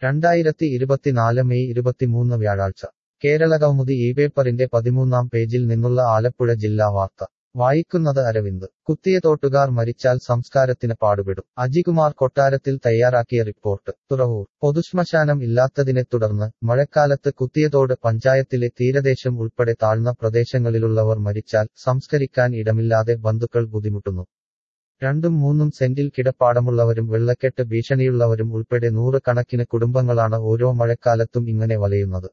രണ്ടായിരത്തി ഇരുപത്തിനാല് മെയ് ഇരുപത്തിമൂന്ന് വ്യാഴാഴ്ച കേരളകൗമുദി ഈ പേപ്പറിന്റെ പതിമൂന്നാം പേജിൽ നിന്നുള്ള ആലപ്പുഴ ജില്ലാ വാർത്ത വായിക്കുന്നത് അരവിന്ദ് കുത്തിയതോട്ടുകാർ മരിച്ചാൽ സംസ്കാരത്തിന് പാടുപെടും അജികുമാർ കൊട്ടാരത്തിൽ തയ്യാറാക്കിയ റിപ്പോർട്ട് തുറവൂർ പൊതുശ്മശാനം ഇല്ലാത്തതിനെ തുടർന്ന് മഴക്കാലത്ത് കുത്തിയതോട് പഞ്ചായത്തിലെ തീരദേശം ഉൾപ്പെടെ താഴ്ന്ന പ്രദേശങ്ങളിലുള്ളവർ മരിച്ചാൽ സംസ്കരിക്കാൻ ഇടമില്ലാതെ ബന്ധുക്കൾ ബുദ്ധിമുട്ടുന്നു രണ്ടും മൂന്നും സെന്റിൽ കിടപ്പാടമുള്ളവരും വെള്ളക്കെട്ട് ഭീഷണിയുള്ളവരും ഉൾപ്പെടെ നൂറുകണക്കിന് കുടുംബങ്ങളാണ് ഓരോ മഴക്കാലത്തും ഇങ്ങനെ വലയുന്നത്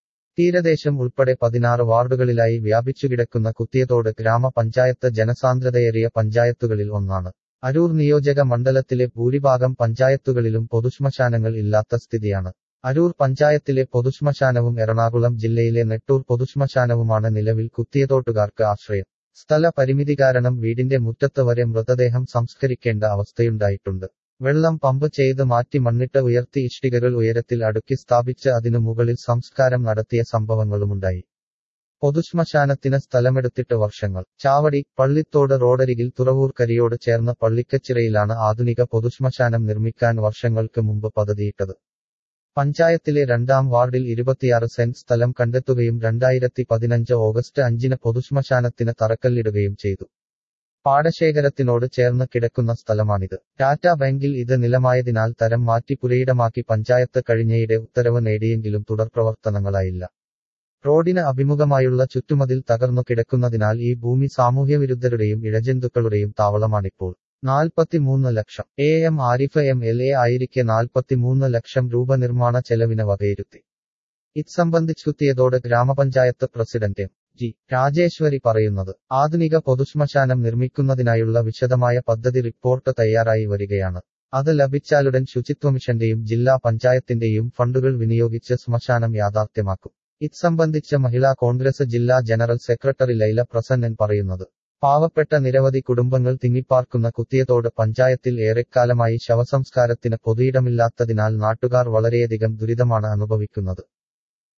തീരദേശം ഉൾപ്പെടെ പതിനാറ് വാർഡുകളിലായി വ്യാപിച്ചുകിടക്കുന്ന കുത്തിയതോട് ഗ്രാമപഞ്ചായത്ത് ജനസാന്ദ്രതയേറിയ പഞ്ചായത്തുകളിൽ ഒന്നാണ് അരൂർ നിയോജക മണ്ഡലത്തിലെ ഭൂരിഭാഗം പഞ്ചായത്തുകളിലും പൊതുശ്മശാനങ്ങൾ ഇല്ലാത്ത സ്ഥിതിയാണ് അരൂർ പഞ്ചായത്തിലെ പൊതുശ്മശാനവും എറണാകുളം ജില്ലയിലെ നെട്ടൂർ പൊതുശ്മശാനവുമാണ് നിലവിൽ കുത്തിയതോട്ടുകാർക്ക് ആശ്രയം സ്ഥല പരിമിതി കാരണം വീടിന്റെ മുറ്റത്ത് വരെ മൃതദേഹം സംസ്കരിക്കേണ്ട അവസ്ഥയുണ്ടായിട്ടുണ്ട് വെള്ളം പമ്പ് ചെയ്ത് മാറ്റി മണ്ണിട്ട് ഉയർത്തി ഇഷ്ടികകൾ ഉയരത്തിൽ അടുക്കി സ്ഥാപിച്ച് അതിനു മുകളിൽ സംസ്കാരം നടത്തിയ സംഭവങ്ങളുമുണ്ടായി പൊതുശ്മശാനത്തിന് സ്ഥലമെടുത്തിട്ട് വർഷങ്ങൾ ചാവടി പള്ളിത്തോട് റോഡരികിൽ തുറവൂർ കരിയോട് ചേർന്ന പള്ളിക്കച്ചിറയിലാണ് ആധുനിക പൊതുശ്മശാനം നിർമ്മിക്കാൻ വർഷങ്ങൾക്ക് മുമ്പ് പദ്ധതിയിട്ടത് പഞ്ചായത്തിലെ രണ്ടാം വാർഡിൽ ഇരുപത്തിയാറ് സെന്റ് സ്ഥലം കണ്ടെത്തുകയും രണ്ടായിരത്തി പതിനഞ്ച് ഓഗസ്റ്റ് അഞ്ചിന് പൊതുശ്മശാനത്തിന് തറക്കല്ലിടുകയും ചെയ്തു പാടശേഖരത്തിനോട് ചേർന്ന് കിടക്കുന്ന സ്ഥലമാണിത് ടാറ്റ ബാങ്കിൽ ഇത് നിലമായതിനാൽ തരം മാറ്റി പുരയിടമാക്കി പഞ്ചായത്ത് കഴിഞ്ഞയിടെ ഉത്തരവ് നേടിയെങ്കിലും തുടർപ്രവർത്തനങ്ങളായില്ല റോഡിന് അഭിമുഖമായുള്ള ചുറ്റുമതിൽ തകർന്നു കിടക്കുന്നതിനാൽ ഈ ഭൂമി സാമൂഹ്യവിരുദ്ധരുടെയും ഇഴജന്തുക്കളുടെയും താവളമാണിപ്പോൾ നാൽപ്പത്തിമൂന്ന് ലക്ഷം A M Arif M L A ആയിരിക്കെ നാൽപ്പത്തിമൂന്ന് ലക്ഷം രൂപ നിർമ്മാണ ചെലവിന് വകയിരുത്തി ഇത് സംബന്ധിച്ചുത്തിയതോട് ഗ്രാമപഞ്ചായത്ത് പ്രസിഡന്റ് എം ജി രാജേശ്വരി പറയുന്നത് ആധുനിക പൊതുശ്മശാനം നിർമ്മിക്കുന്നതിനായുള്ള വിശദമായ പദ്ധതി റിപ്പോർട്ട് തയ്യാറായി വരികയാണ് അത് ലഭിച്ചാലുടൻ ശുചിത്വ മിഷന്റെയും ജില്ലാ പഞ്ചായത്തിന്റെയും ഫണ്ടുകൾ വിനിയോഗിച്ച് ശ്മശാനം യാഥാർത്ഥ്യമാക്കും ഇത് സംബന്ധിച്ച് മഹിളാ കോൺഗ്രസ് ജില്ലാ ജനറൽ സെക്രട്ടറി ലൈല പ്രസന്നൻ പറയുന്നത് പാവപ്പെട്ട നിരവധി കുടുംബങ്ങൾ തിങ്ങിപ്പാർക്കുന്ന കുത്തിയതോട് പഞ്ചായത്തിൽ ഏറെക്കാലമായി ശവസംസ്കാരത്തിന് പൊതുയിടമില്ലാത്തതിനാൽ നാട്ടുകാർ വളരെയധികം ദുരിതമാണ് അനുഭവിക്കുന്നത്